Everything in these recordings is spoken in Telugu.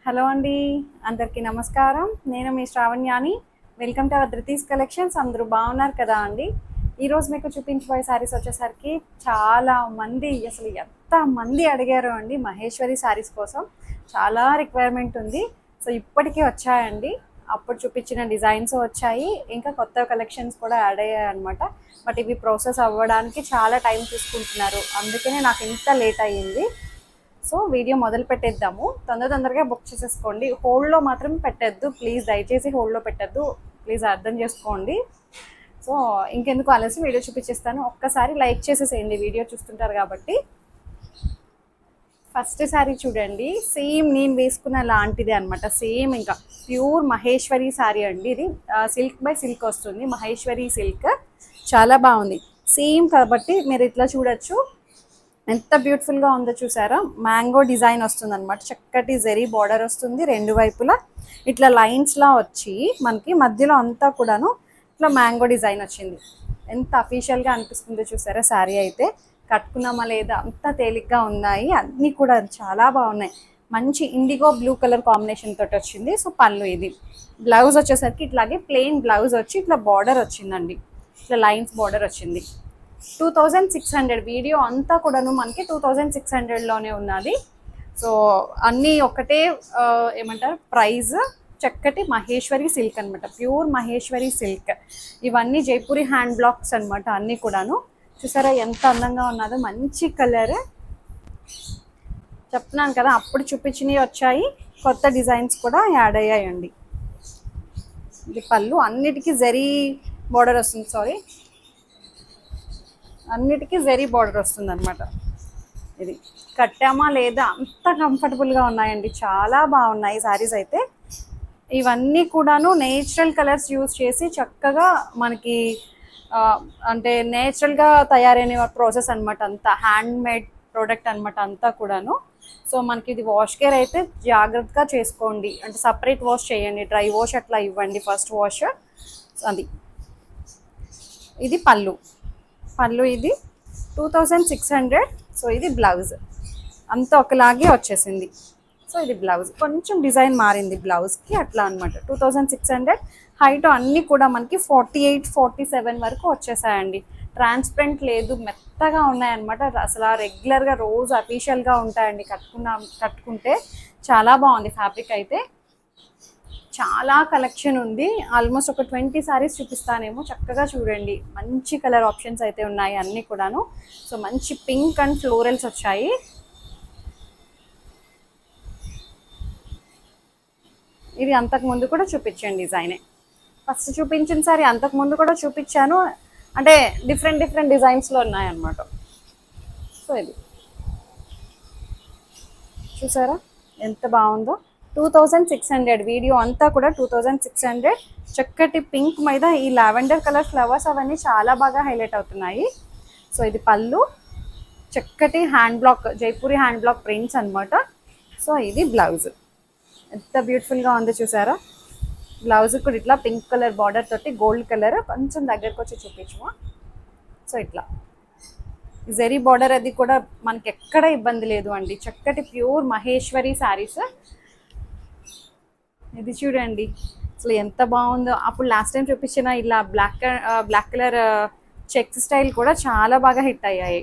హలో అండి అందరికీ నమస్కారం నేను మీ శ్రావణ్యాని welcome to our Dhruthi's collections అందరూ బాగున్నారు కదా అండి ఈరోజు మీకు చూపించబోయే శారీస్ వచ్చేసరికి చాలా మంది అసలు ఎంత మంది అడిగారు అండి మహేశ్వరి శారీస్ కోసం చాలా రిక్వైర్మెంట్ ఉంది సో ఇప్పటికీ వచ్చాయండి అప్పుడు చూపించిన డిజైన్స్ వచ్చాయి ఇంకా కొత్త కలెక్షన్స్ కూడా యాడ్ అయ్యాయి అనమాట బట్ ఇవి ప్రాసెస్ అవ్వడానికి చాలా టైం తీసుకుంటున్నారు అందుకనే నాకు ఇంత లేట్ అయ్యింది సో వీడియో మొదలు పెట్టేద్దాము తొందర తొందరగా బుక్ చేసేసుకోండి హోల్డ్లో మాత్రం పెట్టద్దు ప్లీజ్ దయచేసి హోల్డ్లో పెట్టద్దు ప్లీజ్ అర్థం చేసుకోండి సో ఇంకెందుకు ఆలస్యం వీడియో చూపించేస్తాను ఒక్కసారి లైక్ చేసేసేయండి వీడియో చూస్తుంటారు కాబట్టి ఫస్ట్ శారీ చూడండి సేమ్ నేను వేసుకున్న లాంటిదే అనమాట సేమ్ ఇంకా ప్యూర్ మహేశ్వరి శారీ అండి ఇది సిల్క్ బై సిల్క్ వస్తుంది మహేశ్వరి సిల్క్ చాలా బాగుంది సేమ్ కాబట్టి మీరు ఇట్లా చూడొచ్చు ఎంత బ్యూటిఫుల్గా ఉందో చూసారా మ్యాంగో డిజైన్ వస్తుంది అనమాట చక్కటి జెరీ బార్డర్ వస్తుంది రెండు వైపులా ఇట్లా లైన్స్లా వచ్చి మనకి మధ్యలో అంతా కూడాను ఇట్లా మ్యాంగో డిజైన్ వచ్చింది ఎంత అఫీషియల్గా అనిపిస్తుందో చూసారా శారీ అయితే కట్టుకున్నామా లేదా అంత తేలిగ్గా ఉన్నాయి అన్నీ కూడా చాలా బాగున్నాయి మంచి ఇండిగో బ్లూ కలర్ కాంబినేషన్ తోటి వచ్చింది సో పళ్ళు ఇది బ్లౌజ్ వచ్చేసరికి ఇట్లాగే ప్లెయిన్ బ్లౌజ్ వచ్చి ఇట్లా బార్డర్ వచ్చిందండి ఇట్లా లైన్స్ బార్డర్ వచ్చింది two thousand six hundred video అంతా కూడాను మనకి టూ థౌజండ్ సిక్స్ హండ్రెడ్లోనే ఉన్నది సో అన్నీ ఒకటే ఆ, ఏమంటారు ప్రైజ్ చక్కటి మహేశ్వరి సిల్క్ అనమాట ప్యూర్ మహేశ్వరి సిల్క్ ఇవన్నీ జైపూరి హ్యాండ్ బ్లాక్స్ అనమాట అన్నీ కూడాను చూసారా ఎంత అందంగా ఉన్నదో మంచి కలర్ చెప్తున్నాను కదా అప్పుడు చూపించినవి వచ్చాయి కొత్త డిజైన్స్ కూడా యాడ్ అయ్యాయండి ఇది పళ్ళు అన్నిటికీ జరీ బార్డర్ వస్తుంది సారీ అన్నిటికీ జరీ బార్డర్ వస్తుంది అనమాట ఇది కట్టామా లేదా అంత కంఫర్టబుల్గా ఉన్నాయండి చాలా బాగున్నాయి శారీస్ అయితే ఇవన్నీ కూడాను నేచురల్ కలర్స్ యూజ్ చేసి చక్కగా మనకి ఆ, అంటే నేచురల్గా తయారైన ప్రాసెస్ అనమాట అంతా హ్యాండ్ మేడ్ ప్రోడక్ట్ అనమాట అంతా కూడాను సో మనకి ఇది వాష్ కేర్ అయితే జాగ్రత్తగా చేసుకోండి అంటే సపరేట్ వాష్ చేయండి డ్రై వాష్ అట్లా ఇవ్వండి ఫస్ట్ వాష్ అది ఇది పళ్ళు పళ్ళు ఇది two thousand six hundred so ఇది బ్లౌజ్ అంతా ఒకలాగే వచ్చేసింది సో ఇది బ్లౌజ్ కొంచెం డిజైన్ మారింది బ్లౌజ్కి అట్లా అనమాట two thousand six hundred height అన్నీ కూడా మనకి ఫార్టీ ఎయిట్ ఫార్టీ సెవెన్ వరకు వచ్చేసాయండి ట్రాన్స్పరెంట్ లేదు మెత్తగా ఉన్నాయన్నమాట అసలు రెగ్యులర్గా రోజు అఫీషియల్గా ఉంటాయండి కట్టుకున్న కట్టుకుంటే చాలా బాగుంది ఫ్యాబ్రిక్ అయితే చాలా కలెక్షన్ ఉంది ఆల్మోస్ట్ ఒక ట్వంటీ సారీస్ చూపిస్తానేమో చక్కగా చూడండి మంచి కలర్ ఆప్షన్స్ అయితే ఉన్నాయి అన్నీ కూడాను సో మంచి పింక్ అండ్ ఫ్లోరల్స్ వచ్చాయి ఇది అంతకు ముందు కూడా చూపించాను డిజైనే ఫస్ట్ చూపించిన సారీ అంతకు ముందు కూడా చూపించాను అంటే డిఫరెంట్ డిఫరెంట్ డిజైన్స్లో ఉన్నాయన్నమాట సో ఇది చూసారా ఎంత బాగుందో two thousand six hundred video అంతా కూడా టూ థౌజండ్ సిక్స్ హండ్రెడ్ చక్కటి పింక్ మీద ఈ లావెండర్ కలర్ ఫ్లవర్స్ అవన్నీ చాలా బాగా హైలైట్ అవుతున్నాయి సో ఇది పళ్ళు చక్కటి hand block Jaipuri hand block prints అన్నమాట సో ఇది బ్లౌజ్ ఎంత బ్యూటిఫుల్గా ఉందో చూసారా బ్లౌజ్ కూడా ఇట్లా పింక్ కలర్ బార్డర్ తోటి గోల్డ్ కలర్ కొంచెం దగ్గరకు వచ్చి చూపించమా సో ఇట్లా జరీ బార్డర్ అది కూడా మనకి ఎక్కడ ఇబ్బంది లేదు అండి చక్కటి ప్యూర్ మహేశ్వరి శారీస్ ఇది చూడండి అసలు ఎంత బాగుందో అప్పుడు లాస్ట్ టైం చూపించిన ఇలా black black colour checks style కూడా చాలా బాగా హిట్ అయ్యాయి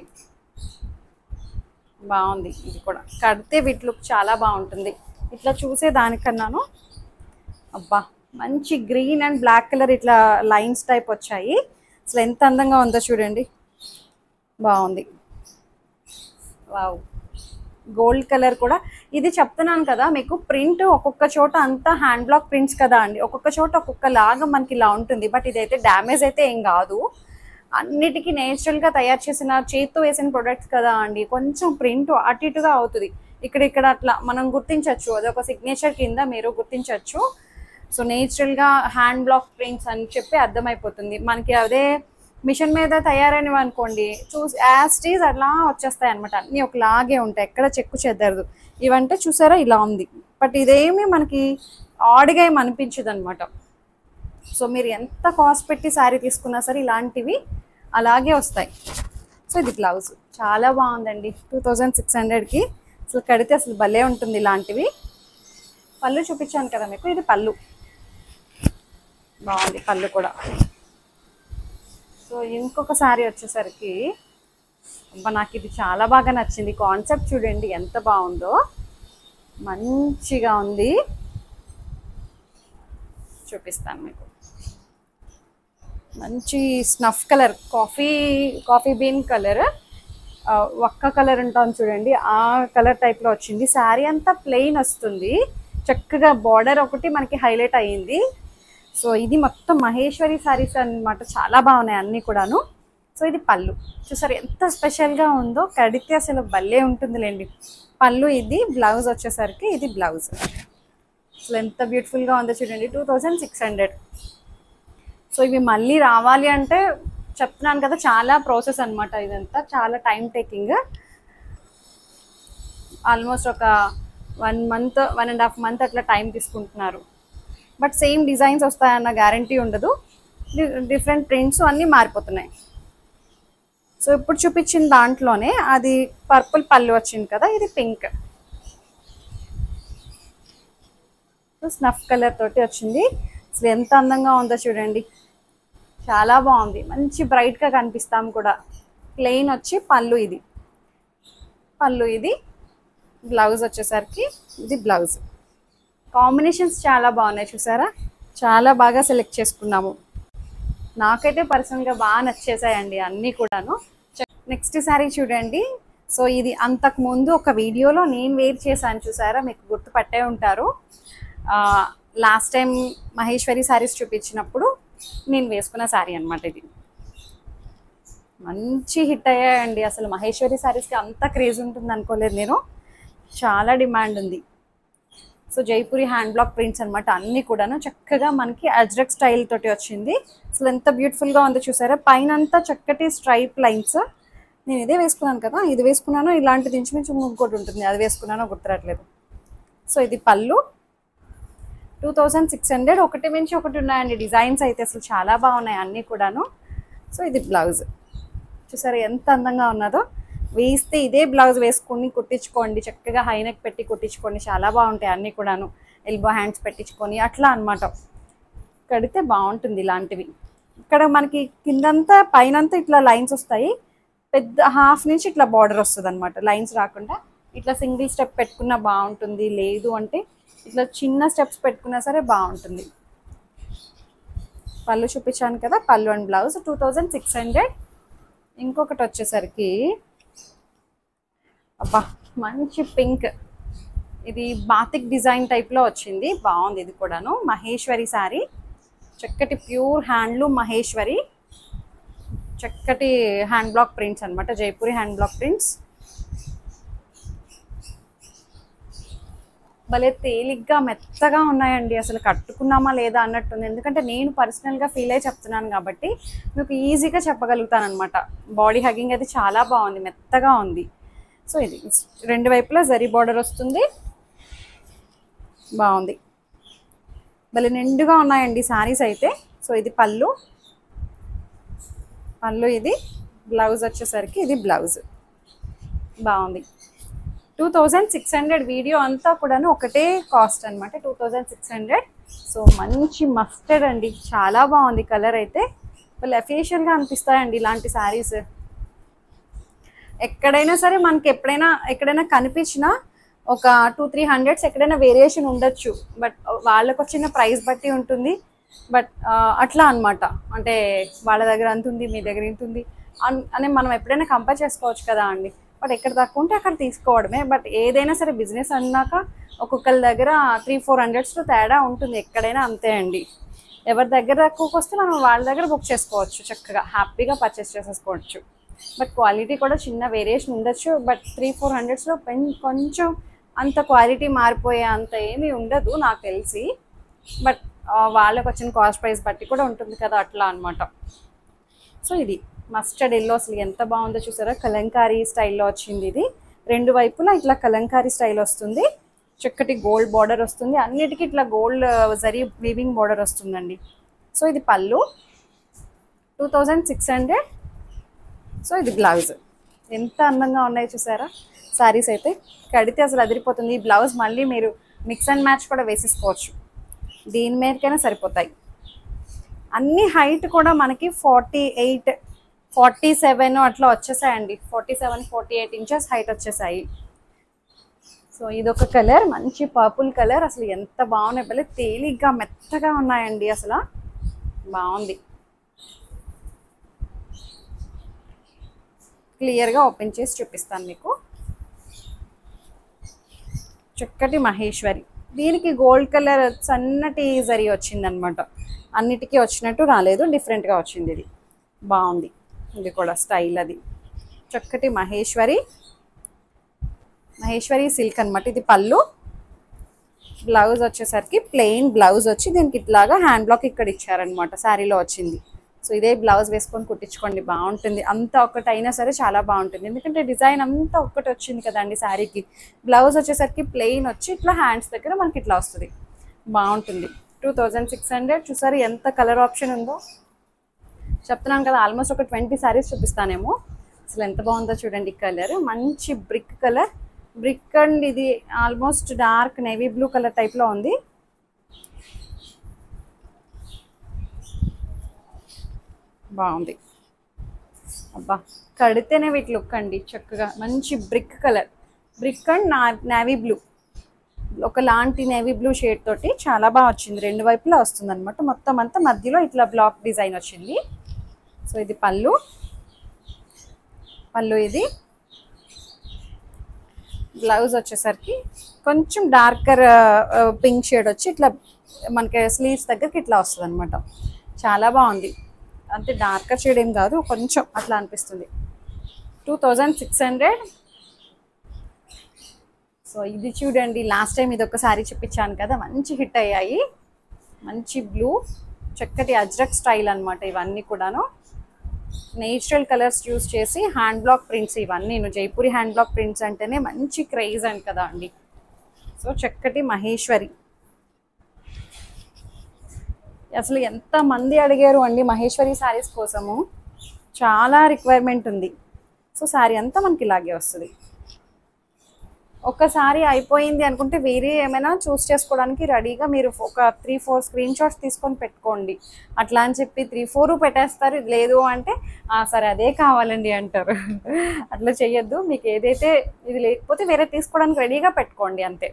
బాగుంది ఇది కూడా కడితే వీటి లుక్ చాలా బాగుంటుంది ఇట్లా చూసే దానికన్నాను అబ్బా మంచి గ్రీన్ అండ్ బ్లాక్ కలర్ ఇట్లా లైన్స్ టైప్ వచ్చాయి అసలు ఎంత అందంగా ఉందో చూడండి బాగుంది వావ్ గోల్డ్ కలర్ కూడా ఇది చెప్తున్నాను కదా మీకు ప్రింట్ ఒక్కొక్క చోట అంతా హ్యాండ్ బ్లాక్ ప్రింట్స్ కదా అండి ఒక్కొక్క చోట ఒక్కొక్క లాగా మనకి ఇలా ఉంటుంది బట్ ఇదైతే డ్యామేజ్ అయితే ఏం కాదు అన్నిటికీ నేచురల్గా తయారు చేసిన చేత్తో వేసిన ప్రొడక్ట్స్ కదా అండి కొంచెం ప్రింట్ అటు ఇటుగా అవుతుంది ఇక్కడ ఇక్కడ అట్లా మనం గుర్తించవచ్చు అదొక సిగ్నేచర్ కింద మీరు గుర్తించవచ్చు సో నేచురల్గా హ్యాండ్ బ్లాక్ ప్రింట్స్ అని చెప్పి అర్థమైపోతుంది మనకి అదే మిషన్ మీద తయారైనవి అనుకోండి చూసి యాస్టీస్ అట్లా వచ్చేస్తాయి అనమాట అన్నీ ఒకలాగే ఉంటాయి ఎక్కడ చెక్కు చెదరదు ఇవంటే చూసారా ఇలా ఉంది బట్ ఇదేమి మనకి ఆడిగా ఏమి అనిపించదు అనమాట సో మీరు ఎంత కాస్ట్ పెట్టి శారీ తీసుకున్నా సరే ఇలాంటివి అలాగే వస్తాయి సో ఇది బ్లౌజ్ చాలా బాగుందండి టూ థౌజండ్ సిక్స్ హండ్రెడ్కి అసలు కడితే అసలు భలే ఉంటుంది ఇలాంటివి పళ్ళు చూపించాను కదా మీకు ఇది పళ్ళు బాగుంది పళ్ళు కూడా సో ఇంకొక శారీ వచ్చేసరికి అబ్బా నాకు ఇది చాలా బాగా నచ్చింది కాన్సెప్ట్ చూడండి ఎంత బాగుందో మంచిగా ఉంది చూపిస్తాను మీకు మంచి snuff colour coffee coffee bean colour ఒక్క కలర్ ఉంటాం చూడండి ఆ కలర్ టైప్లో వచ్చింది శారీ అంతా ప్లెయిన్ వస్తుంది చక్కగా బార్డర్ ఒకటి మనకి హైలైట్ అయ్యింది సో ఇది మొత్తం మహేశ్వరి శారీస్ అన్నమాట చాలా బాగున్నాయి అన్నీ కూడాను సో ఇది పళ్ళు చూసారు ఎంత స్పెషల్గా ఉందో కడితే అసలు భలే ఉంటుందిలేండి పళ్ళు ఇది బ్లౌజ్ వచ్చేసరికి ఇది బ్లౌజ్ అసలు ఎంత బ్యూటిఫుల్గా ఉందో చూడండి two thousand six hundred so ఇవి మళ్ళీ రావాలి అంటే చెప్తున్నాను కదా చాలా ప్రాసెస్ అన్నమాట ఇదంతా చాలా టైం టేకింగ్ ఆల్మోస్ట్ ఒక one month one and half month అట్లా టైం తీసుకుంటున్నారు బట్ సేమ్ డిజైన్స్ వస్తాయన్న గ్యారంటీ ఉండదు డిఫరెంట్ ప్రింట్స్ అన్నీ మారిపోతున్నాయి సో ఇప్పుడు చూపించిన దాంట్లోనే అది పర్పుల్ పళ్ళు వచ్చింది కదా ఇది పింక్ స్నఫ్ కలర్ తోటి వచ్చింది అసలు ఎంత అందంగా ఉందో చూడండి చాలా బాగుంది మంచి బ్రైట్గా కనిపిస్తాం కూడా ప్లెయిన్ వచ్చి పళ్ళు ఇది పళ్ళు ఇది బ్లౌజ్ వచ్చేసరికి ఇది బ్లౌజ్ కాంబినేషన్స్ చాలా బాగున్నాయి చూసారా చాలా బాగా సెలెక్ట్ చేసుకున్నాము నాకైతే పర్సనల్గా బాగా నచ్చేసాయండి అన్నీ కూడాను నెక్స్ట్ శారీ చూడండి సో ఇది అంతకు ముందు ఒక వీడియోలో నేను వేర్ చేశాను చూసారా మీకు గుర్తుపట్టే ఉంటారు లాస్ట్ టైం మహేశ్వరి శారీస్ చూపించినప్పుడు నేను వేసుకున్న శారీ అనమాట ఇది మంచి హిట్ అయ్యాయండి అసలు మహేశ్వరి శారీస్కి అంత క్రేజ్ ఉంటుంది అనుకోలేదు నేను చాలా డిమాండ్ ఉంది so Jaipuri hand block prints అనమాట అన్నీ కూడాను చక్కగా మనకి అజ్రక్ స్టైల్ తోటి వచ్చింది అసలు ఎంత బ్యూటిఫుల్గా ఉందో చూసారా పైన అంతా చక్కటి స్ట్రైప్ లైన్స్ నేను ఇదే వేసుకున్నాను కదా ఇది వేసుకున్నాను ఇలాంటిది ఇంచుమించు ఇంకోటి ఉంటుంది అది వేసుకున్నానో గుర్తురాట్లేదు సో ఇది పళ్ళు టూ థౌజండ్ సిక్స్ హండ్రెడ్ ఒకటి మించి ఒకటి ఉన్నాయండి డిజైన్స్ అయితే అసలు చాలా బాగున్నాయి అన్నీ కూడాను సో ఇది బ్లౌజ్ చూసారా ఎంత అందంగా ఉన్నదో వేస్తే ఇదే బ్లౌజ్ వేసుకొని కుట్టించుకోండి చక్కగా హైనెక్ పెట్టి కుట్టించుకోండి చాలా బాగుంటాయి అన్నీ కూడాను ఎల్బో హ్యాండ్స్ పెట్టించుకొని అట్లా అనమాట కడితే బాగుంటుంది ఇలాంటివి ఇక్కడ మనకి కిందంతా పైనంతా ఇట్లా లైన్స్ వస్తాయి పెద్ద హాఫ్ నుంచి ఇట్లా బార్డర్ వస్తుంది అనమాట లైన్స్ రాకుండా ఇట్లా సింగిల్ స్టెప్ పెట్టుకున్నా బాగుంటుంది లేదు అంటే ఇట్లా చిన్న స్టెప్స్ పెట్టుకున్నా సరే బాగుంటుంది పళ్ళు చూపించాను కదా పళ్ళు and blouse two thousand six hundred ఇంకొకటి వచ్చేసరికి అబ్బా మంచి పింక్ ఇది బాతిక్ డిజైన్ టైప్లో వచ్చింది బాగుంది ఇది కూడాను మహేశ్వరి శారీ చక్కటి ప్యూర్ హ్యాండ్లూమ్ మహేశ్వరి చక్కటి హ్యాండ్ బ్లాక్ ప్రింట్స్ అన్నమాట జైపూరి హ్యాండ్ బ్లాక్ ప్రింట్స్ భలే తేలిగ్గా మెత్తగా ఉన్నాయండి అసలు కట్టుకున్నామా లేదా అన్నట్టుంది ఎందుకంటే నేను పర్సనల్గా ఫీల్ అయి చెప్తున్నాను కాబట్టి మీకు ఈజీగా చెప్పగలుగుతాను అనమాట బాడీ హగ్గింగ్ అయితే చాలా బాగుంది మెత్తగా ఉంది సో ఇది రెండు వైపులా జరీ బార్డర్ వస్తుంది బాగుంది భలే నిండుగా ఉన్నాయండి శారీస్ అయితే సో ఇది పళ్ళు పళ్ళు ఇది బ్లౌజ్ వచ్చేసరికి ఇది బ్లౌజ్ బాగుంది two thousand six hundred video అంతా కూడాను ఒకటే కాస్ట్ అనమాట two thousand six hundred so మంచి మస్టర్డ్ అండి చాలా బాగుంది కలర్ అయితే వాళ్ళు అఫీషియల్గా అనిపిస్తాయండి ఇలాంటి శారీస్ ఎక్కడైనా సరే మనకి ఎప్పుడైనా ఎక్కడైనా కనిపించినా ఒక టూ త్రీ హండ్రెడ్స్ ఎక్కడైనా వేరియేషన్ ఉండొచ్చు బట్ వాళ్ళకి వచ్చిన ప్రైస్ బట్టి ఉంటుంది బట్ అట్లా అన్నమాట అంటే వాళ్ళ దగ్గర అంత ఉంది మీ దగ్గర ఇంత ఉంది అన్- అని మనం ఎప్పుడైనా కంపేర్ చేసుకోవచ్చు కదా అండి బట్ ఎక్కడ తక్కువ ఉంటే అక్కడ తీసుకోవడమే బట్ ఏదైనా సరే బిజినెస్ అన్నాక ఒక్కొక్కరి దగ్గర త్రీ ఫోర్ హండ్రెడ్స్లో తేడా ఉంటుంది ఎక్కడైనా అంతే అండి ఎవరి దగ్గర తక్కువకి వస్తే మనం వాళ్ళ దగ్గర బుక్ చేసుకోవచ్చు చక్కగా హ్యాపీగా పర్చేస్ చేసేసుకోవచ్చు బట్ క్వాలిటీ కూడా చిన్న వేరియేషన్ ఉండొచ్చు బట్ త్రీ ఫోర్ హండ్రెడ్స్లో కొంచెం అంత క్వాలిటీ మారిపోయే అంత ఏమీ ఉండదు నాకు తెలిసి బట్ వాళ్ళకి వచ్చిన కాస్ట్ ప్రైస్ బట్టి కూడా ఉంటుంది కదా అట్లా అన్నమాట సో ఇది మస్టర్డ్ ఎల్లో అసలు ఎంత బాగుందో చూసారా కలంకారీ స్టైల్లో వచ్చింది ఇది రెండు వైపులా ఇట్లా కలంకారీ స్టైల్ వస్తుంది చక్కటి గోల్డ్ బార్డర్ వస్తుంది అన్నిటికీ ఇట్లా గోల్డ్ జరీ వీవింగ్ బార్డర్ వస్తుందండి సో ఇది పళ్ళు two thousand six hundred so ఇది బ్లౌజ్ ఎంత అందంగా ఉన్నాయి చూసారా శారీస్ అయితే కడితే అసలు అదిరిపోతుంది ఈ బ్లౌజ్ మళ్ళీ మీరు మిక్స్ అండ్ మ్యాచ్ కూడా వేసేసుకోవచ్చు దీని మీదకైనా సరిపోతాయి అన్ని హైట్ కూడా మనకి ఫార్టీ ఎయిట్ ఫార్టీ సెవెన్ అట్లా వచ్చేసాయండి forty seven forty eight inches height వచ్చేసాయి సో ఇదొక కలర్ మంచి పర్పుల్ కలర్ అసలు ఎంత బాగున్నాయి భలే తేలిగ్గా మెత్తగా ఉన్నాయండి అసలు బాగుంది క్లియర్గా ఓపెన్ చేసి చూపిస్తాను మీకు చక్కటి మహేశ్వరి దీనికి గోల్డ్ కలర్ సన్నటి జరి వచ్చిందనమాట అన్నిటికీ వచ్చినట్టు రాలేదు డిఫరెంట్గా వచ్చింది ఇది బాగుంది ఇది కూడా స్టైల్ అది చక్కటి మహేశ్వరి మహేశ్వరి సిల్క్ అనమాట ఇది పళ్ళు బ్లౌజ్ వచ్చేసరికి ప్లెయిన్ బ్లౌజ్ వచ్చి దీనికి ఇట్లాగా హ్యాండ్ బ్లాక్ ఇక్కడ ఇచ్చారనమాట శారీలో వచ్చింది సో ఇదే బ్లౌజ్ వేసుకొని కుట్టించుకోండి బాగుంటుంది అంతా ఒక్కటి అయినా సరే చాలా బాగుంటుంది ఎందుకంటే డిజైన్ అంతా ఒక్కటి వచ్చింది కదండి శారీకి బ్లౌజ్ వచ్చేసరికి ప్లెయిన్ వచ్చి ఇట్లా హ్యాండ్స్ దగ్గర మనకి ఇట్లా వస్తుంది బాగుంటుంది టూ థౌజండ్ సిక్స్ హండ్రెడ్ చూసారు ఎంత కలర్ ఆప్షన్ ఉందో చెప్తున్నాను కదా ఆల్మోస్ట్ ఒక ట్వంటీ శారీస్ చూపిస్తానేమో అసలు ఎంత బాగుందో చూడండి కలర్ మంచి బ్రిక్ కలర్ బ్రిక్ అండ్ ఇది almost dark navy blue colour టైప్లో ఉంది బాగుంది అబ్బా కడితేనే వీటి లుక్ అండి చక్కగా మంచి బ్రిక్ కలర్ బ్రిక్ అండ్ నా నేవీ బ్లూ ఒకలాంటి నేవీ బ్లూ షేడ్ తోటి చాలా బాగా వచ్చింది రెండు వైపులా వస్తుంది అనమాట మొత్తం అంతా మధ్యలో ఇట్లా బ్లాక్ డిజైన్ వచ్చింది సో ఇది పళ్ళు పళ్ళు ఇది బ్లౌజ్ వచ్చేసరికి కొంచెం డార్కర్ పింక్ షేడ్ వచ్చి ఇట్లా మనకి స్లీవ్స్ దగ్గరికి ఇట్లా వస్తుంది అనమాట చాలా బాగుంది అంటే డార్కర్ షేడ్ ఏం కాదు కొంచెం అట్లా అనిపిస్తుంది two thousand six hundred so ఇది చూడండి లాస్ట్ టైం ఇది ఒక సారీ చూపించాను కదా మంచి హిట్ అయ్యాయి మంచి బ్లూ చక్కటి అజ్రక్ స్టైల్ అన్నమాట ఇవన్నీ కూడాను నేచురల్ కలర్స్ యూస్ చేసి హ్యాండ్ బ్లాక్ ప్రింట్స్ ఇవన్నీ జైపూరి హ్యాండ్ బ్లాక్ ప్రింట్స్ అంటేనే మంచి క్రేజ్ అండి కదా అండి సో చక్కటి మహేశ్వరి అసలు ఎంత మంది అడిగారు అండి మహేశ్వరి శారీస్ కోసము చాలా రిక్వైర్మెంట్ ఉంది సో శారీ అంతా మనకి ఇలాగే వస్తుంది ఒక్కసారి అయిపోయింది అనుకుంటే వేరే ఏమైనా చూస్ చేసుకోవడానికి రెడీగా మీరు ఒక త్రీ ఫోర్ స్క్రీన్ షాట్స్ తీసుకొని పెట్టుకోండి అట్లా అని చెప్పి త్రీ ఫోర్ పెట్టేస్తారు ఇది లేదు అంటే "ఆ, సరే అదే కావాలండి అంటారు అట్లా చెయ్యొద్దు మీకు ఏదైతే ఇది లేకపోతే వేరే తీసుకోవడానికి రెడీగా పెట్టుకోండి అంతే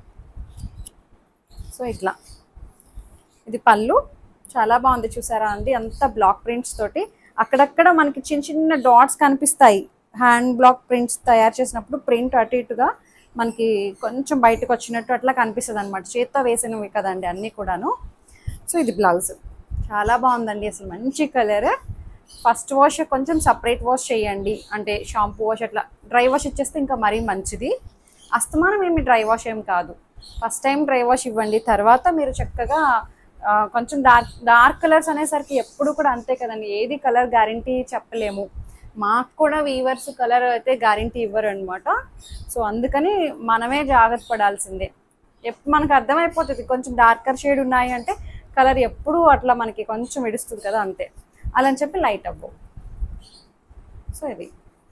సో ఇట్లా ఇది పళ్ళు చాలా బాగుంది చూసారా అండి అంత బ్లాక్ ప్రింట్స్ తోటి అక్కడక్కడ మనకి చిన్న చిన్న డాట్స్ కనిపిస్తాయి హ్యాండ్ బ్లాక్ ప్రింట్స్ తయారు చేసినప్పుడు ప్రింట్ అటు ఇటుగా మనకి కొంచెం బయటకు వచ్చినట్టు అట్లా కనిపిస్తుంది అనమాట చేత్తో వేసినవి కదండి అన్నీ కూడాను సో ఇది బ్లౌజ్ చాలా బాగుందండి అసలు మంచి కలర్ ఫస్ట్ వాష్ కొంచెం సపరేట్ వాష్ చేయండి అంటే షాంపూ వాష్ అట్లా డ్రై వాష్ ఇచ్చేస్తే ఇంకా మరీ మంచిది అస్తమానం ఏమి డ్రై వాష్ ఏం కాదు ఫస్ట్ టైం డ్రై వాష్ ఇవ్వండి తర్వాత మీరు చక్కగా ఆ, కొంచెం డార్క్ డార్క్ కలర్స్ అనేసరికి ఎప్పుడు కూడా అంతే కదండి ఏది కలర్ గ్యారంటీ చెప్పలేము మాకు కూడా వీవర్స్ కలర్ అయితే గ్యారంటీ ఇవ్వరు అనమాట సో అందుకని మనమే జాగ్రత్త పడాల్సిందే ఎప్పుడు మనకు అర్థమైపోతుంది కొంచెం డార్కర్ షేడ్ ఉన్నాయి అంటే కలర్ ఎప్పుడు అట్లా మనకి కొంచెం ఇడుస్తుంది కదా అంతే అలా అని చెప్పి లైట్ అవ్వవు సో ఇది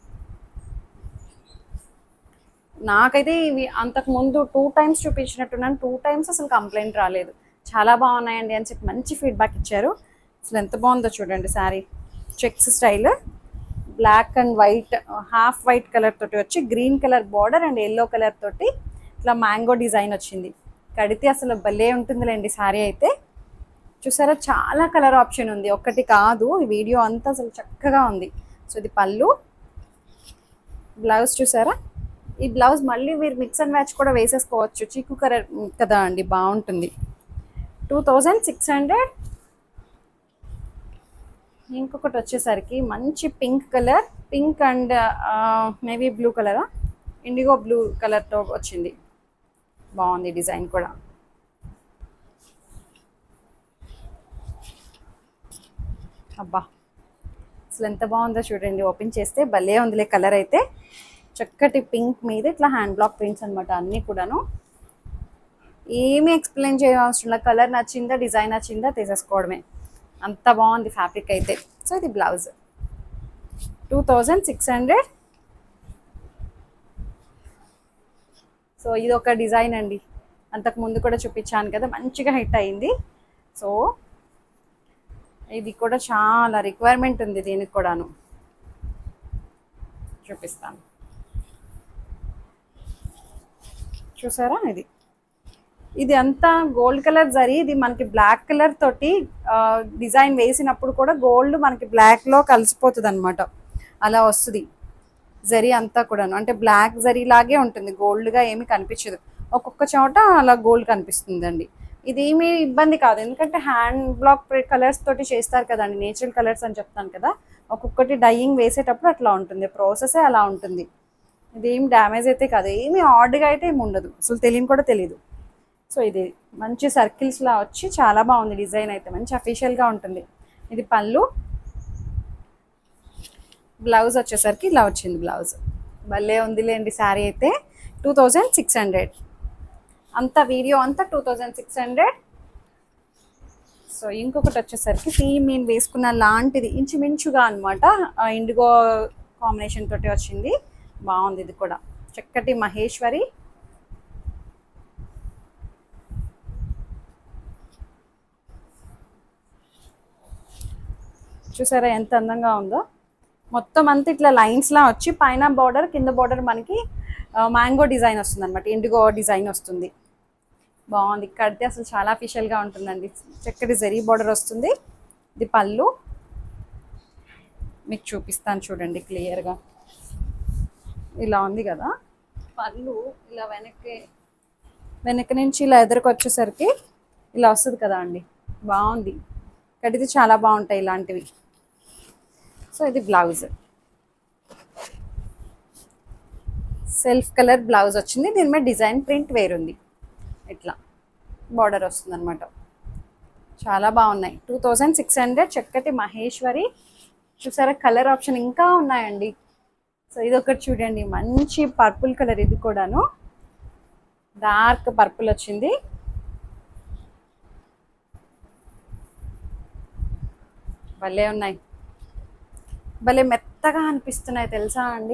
నాకైతే ఇవి అంతకు ముందు టూ టైమ్స్ చూపించినట్టున్నాను టూ టైమ్స్ అసలు కంప్లైంట్ రాలేదు చాలా బాగున్నాయండి అని చెప్పి మంచి ఫీడ్బ్యాక్ ఇచ్చారు అసలు ఎంత బాగుందో చూడండి sari checks style black and white half white colour తోటి వచ్చి green colour border and yellow colour తోటి ఇట్లా మ్యాంగో డిజైన్ వచ్చింది కడితే అసలు భలే ఉంటుందిలేండి శారీ అయితే చూసారా చాలా కలర్ ఆప్షన్ ఉంది ఒక్కటి కాదు ఈ వీడియో అంతా అసలు చక్కగా ఉంది సో ఇది పళ్ళు బ్లౌజ్ చూసారా ఈ బ్లౌజ్ మళ్ళీ మీరు మిక్స్ అండ్ మ్యాచ్ కూడా వేసేసుకోవచ్చు చీకు కలర్ కదా అండి బాగుంటుంది టూ థౌజండ్ సిక్స్ హండ్రెడ్ ఇంకొకటి వచ్చేసరికి మంచి pink colour pink and maybe blue కలరా ఇండిగో బ్లూ కలర్తో వచ్చింది బాగుంది డిజైన్ కూడా అబ్బా అసలు ఎంత బాగుందో చూడండి ఓపెన్ చేస్తే భలే ఉందిలే కలర్ అయితే చక్కటి పింక్ మీద ఇట్లా హ్యాండ్ బ్లాక్ ప్రింట్స్ అనమాట అన్నీ కూడాను ఏమీ ఎక్స్ప్లెయిన్ చేయవలసిన కలర్ నచ్చిందా డిజైన్ నచ్చిందా తీసేసుకోవడమే అంత బాగుంది ఫ్యాబ్రిక్ అయితే సో ఇది blouse two thousand six hundred so ఇది ఒక డిజైన్ అండి అంతకు ముందు కూడా చూపించాను కదా మంచిగా హిట్ అయింది సో ఇది కూడా చాలా రిక్వైర్మెంట్ ఉంది దీనికి కూడాను చూపిస్తాను చూసారా ఇది ఇది అంతా గోల్డ్ కలర్ జరీ ఇది మనకి బ్లాక్ కలర్ తోటి డిజైన్ వేసినప్పుడు కూడా గోల్డ్ మనకి బ్లాక్లో కలిసిపోతుంది అనమాట అలా వస్తుంది జరీ అంతా కూడాను అంటే బ్లాక్ జరీ లాగే ఉంటుంది గోల్డ్గా ఏమీ కనిపించదు ఒక్కొక్క చోట అలా గోల్డ్ కనిపిస్తుందండి ఇది ఏమీ ఇబ్బంది కాదు ఎందుకంటే హ్యాండ్ బ్లాక్ కలర్స్ తోటి చేస్తారు కదండి నేచురల్ కలర్స్ అని చెప్తాను కదా ఒక్కొక్కటి డైయింగ్ వేసేటప్పుడు అట్లా ఉంటుంది ప్రాసెసే అలా ఉంటుంది ఇది ఏం డ్యామేజ్ అయితే కాదు ఏమీ ఆడ్గా అయితే ఏమి ఉండదు అసలు తెలియని కూడా తెలియదు సో ఇది మంచి సర్కిల్స్లా వచ్చి చాలా బాగుంది డిజైన్ అయితే మంచి అఫీషియల్గా ఉంటుంది ఇది పళ్ళు బ్లౌజ్ వచ్చేసరికి ఇలా వచ్చింది బ్లౌజ్ భలే ఉందిలేండి శారీ అయితే టూ థౌజండ్ సిక్స్ హండ్రెడ్ అంత వీడియో అంతా two thousand six hundred so ఇంకొకటి వచ్చేసరికి సేమ్ నేను వేసుకున్న లాంటిది ఇంచుమించుగా అనమాట ఇండిగో కాంబినేషన్ తోటి వచ్చింది బాగుంది ఇది కూడా చక్కటి మహేశ్వరి చూసారా ఎంత అందంగా ఉందో మొత్తం అంతా ఇట్లా లైన్స్లా వచ్చి పైన బార్డర్ కింద బార్డర్ మనకి మ్యాంగో డిజైన్ వస్తుంది అనమాట ఇండిగో డిజైన్ వస్తుంది బాగుంది కడితే అసలు చాలా అఫీషియల్గా ఉంటుందండి చక్కటి జరీ బార్డర్ వస్తుంది ఇది పళ్ళు మీకు చూపిస్తాను చూడండి క్లియర్గా ఇలా ఉంది కదా పళ్ళు ఇలా వెనక్కి వెనక నుంచి ఇలా ఎదురుకు వచ్చేసరికి ఇలా వస్తుంది కదా అండి బాగుంది కడితే చాలా బాగుంటాయి ఇలాంటివి సో ఇది బ్లౌజ్ సెల్ఫ్ కలర్ బ్లౌజ్ వచ్చింది దీని మీద డిజైన్ ప్రింట్ వేరుంది ఇట్లా బార్డర్ వస్తుంది అనమాట చాలా బాగున్నాయి టూ థౌజండ్ సిక్స్ హండ్రెడ్ చక్కటి మహేశ్వరి చూసారా కలర్ ఆప్షన్ ఇంకా ఉన్నాయండి సో ఇది ఒకటి చూడండి మంచి పర్పుల్ కలర్ ఇది కూడాను డార్క్ పర్పుల్ వచ్చింది భలే ఉన్నాయి భలే మెత్తగా అనిపిస్తున్నాయి తెలుసా అండి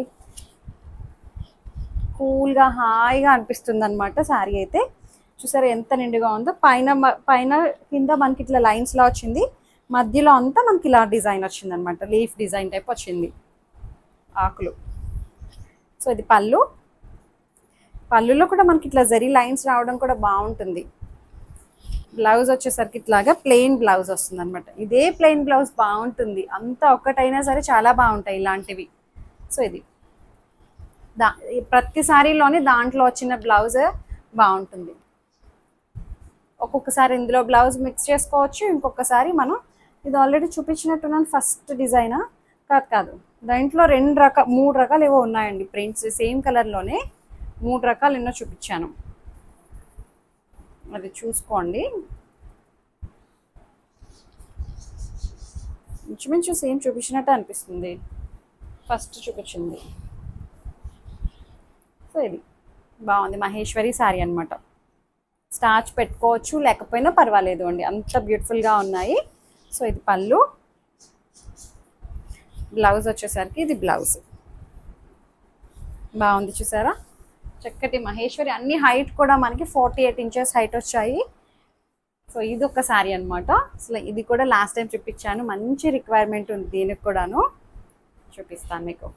కూల్గా హాయిగా అనిపిస్తుంది అనమాట శారీ అయితే చూసారా ఎంత నిండుగా ఉందో పైన మ- పైన కింద మనకి ఇట్లా లైన్స్లా వచ్చింది మధ్యలో అంతా మనకి ఇలా డిజైన్ వచ్చింది అనమాట లీఫ్ డిజైన్ టైప్ వచ్చింది ఆకులు సో ఇది పళ్ళు పళ్ళులో కూడా మనకి ఇట్లా జరీ లైన్స్ రావడం కూడా బాగుంటుంది బ్లౌజ్ వచ్చేసరికి ఇట్లాగా ప్లెయిన్ బ్లౌజ్ వస్తుంది అనమాట ఇదే ప్లెయిన్ బ్లౌజ్ బాగుంటుంది అంతా ఒక్కటైనా సరే చాలా బాగుంటాయి ఇలాంటివి సో ఇది దా ఈ ప్రతి సారీలోని దాంట్లో వచ్చిన బ్లౌజ్ బాగుంటుంది ఒక్కొక్కసారి ఇందులో బ్లౌజ్ మిక్స్ చేసుకోవచ్చు ఇంకొకసారి మనం ఇది ఆల్రెడీ చూపించినట్టున్నాను ఫస్ట్ డిజైనా కాదు కాదు దాంట్లో రెండు రక మూడు రకాలు ఏవో ఉన్నాయండి ప్రింట్స్ సేమ్ కలర్లోనే మూడు రకాలు ఎన్నో చూపించాను అది చూసుకోండి ఇంచుమించు సేమ్ చూపించినట్టు అనిపిస్తుంది ఫస్ట్ చూపించింది సో ఇది బాగుంది మహేశ్వరి శారీ అనమాట స్టార్చ్ పెట్టుకోవచ్చు లేకపోయినా పర్వాలేదు అండి అంత బ్యూటిఫుల్గా ఉన్నాయి సో ఇది పళ్ళు బ్లౌజ్ వచ్చేసరికి ఇది బ్లౌజ్ బాగుంది చూసారా చక్కటి మహేశ్వరి అన్ని హైట్ కూడా మనకి ఫార్టీ ఎయిట్ ఇంచెస్ హైట్ వచ్చాయి సో ఇది ఒక శారీ అనమాట అసలు ఇది కూడా లాస్ట్ టైం చూపించాను మంచి రిక్వైర్మెంట్ ఉంది దీనికి కూడాను చూపిస్తాను మీకు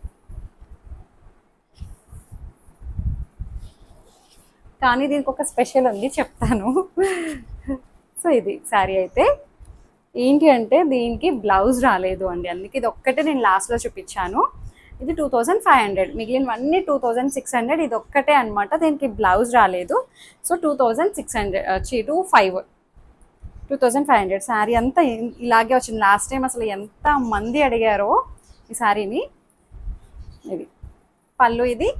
కానీ దీనికి ఒక స్పెషల్ ఉంది చెప్తాను సో ఇది శారీ అయితే ఏంటి అంటే దీనికి బ్లౌజ్ రాలేదు అండి అందుకే ఇది ఒక్కటే నేను లాస్ట్లో చూపించాను ఇది టూ థౌజండ్ ఫైవ్ హండ్రెడ్ మిగిలినవన్నీ టూ థౌజండ్ సిక్స్ హండ్రెడ్ ఇది ఒక్కటే అనమాట దీనికి బ్లౌజ్ రాలేదు so two thousand six hundred చి two five two thousand five hundred sari అంతా ఇ- ఇలాగే వచ్చింది లాస్ట్ టైం అసలు ఎంత మంది అడిగారో ఈ శారీని ఇది పళ్ళు ఇది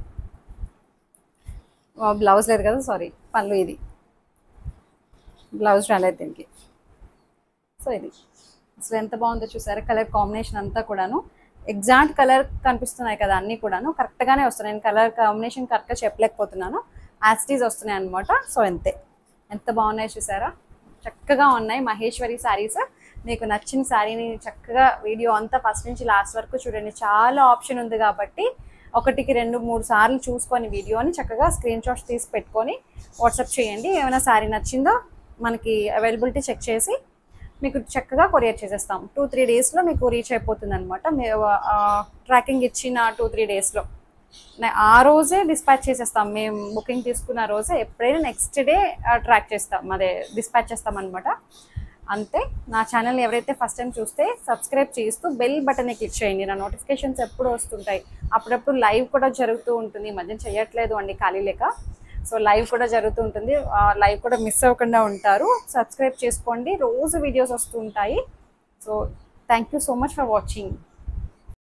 బ్లౌజ్ లేదు కదా సారీ పళ్ళు ఇది బ్లౌజ్ రాలేదు దీనికి సో ఇది అసలు ఎంత బాగుందో చూసారా కలర్ కాంబినేషన్ అంతా కూడాను ఎగ్జాక్ట్ కలర్ కనిపిస్తున్నాయి కదా అన్నీ కూడాను కరెక్ట్గానే వస్తున్నాయి నేను కలర్ కాంబినేషన్ కరెక్ట్గా చెప్పలేకపోతున్నాను యాస్టీస్ వస్తున్నాయి అనమాట సో అంతే ఎంత బాగున్నాయి చూసారా చక్కగా ఉన్నాయి మహేశ్వరి శారీస్ మీకు నచ్చిన శారీని చక్కగా వీడియో అంతా ఫస్ట్ నుంచి లాస్ట్ వరకు చూడండి చాలా ఆప్షన్ ఉంది కాబట్టి ఒకటికి రెండు మూడు సార్లు చూసుకొని వీడియోని చక్కగా స్క్రీన్ షాట్స్ తీసి పెట్టుకొని వాట్సాప్ చేయండి ఏమైనా శారీ నచ్చిందో మనకి అవైలబిలిటీ చెక్ చేసి మీకు చక్కగా కొరియర్ చేసేస్తాం టూ త్రీ డేస్లో మీకు రీచ్ అయిపోతుంది అనమాట ట్రాకింగ్ ఇచ్చిన టూ త్రీ డేస్లో ఆ రోజే డిస్పాచ్ చేసేస్తాం మేము బుకింగ్ తీసుకున్న రోజే ఎప్పుడైనా నెక్స్ట్ డే ట్రాక్ చేస్తాం అదే డిస్పాచ్ చేస్తాం అనమాట అంతే నా ఛానల్ని ఎవరైతే ఫస్ట్ టైం చూస్తే సబ్స్క్రైబ్ చేస్తూ బెల్ బటన్ని క్లిక్ చేయండి నా నోటిఫికేషన్స్ ఎప్పుడు వస్తుంటాయి అప్పుడప్పుడు లైవ్ కూడా జరుగుతూ ఉంటుంది ఈ మధ్యన చేయట్లేదు అండి ఖాళీ లేక సో లైవ్ కూడా జరుగుతూ ఉంటుంది లైవ్ కూడా మిస్ అవ్వకుండా ఉంటారు సబ్స్క్రైబ్ చేసుకోండి రోజు వీడియోస్ వస్తూ ఉంటాయి so thank you so much for watching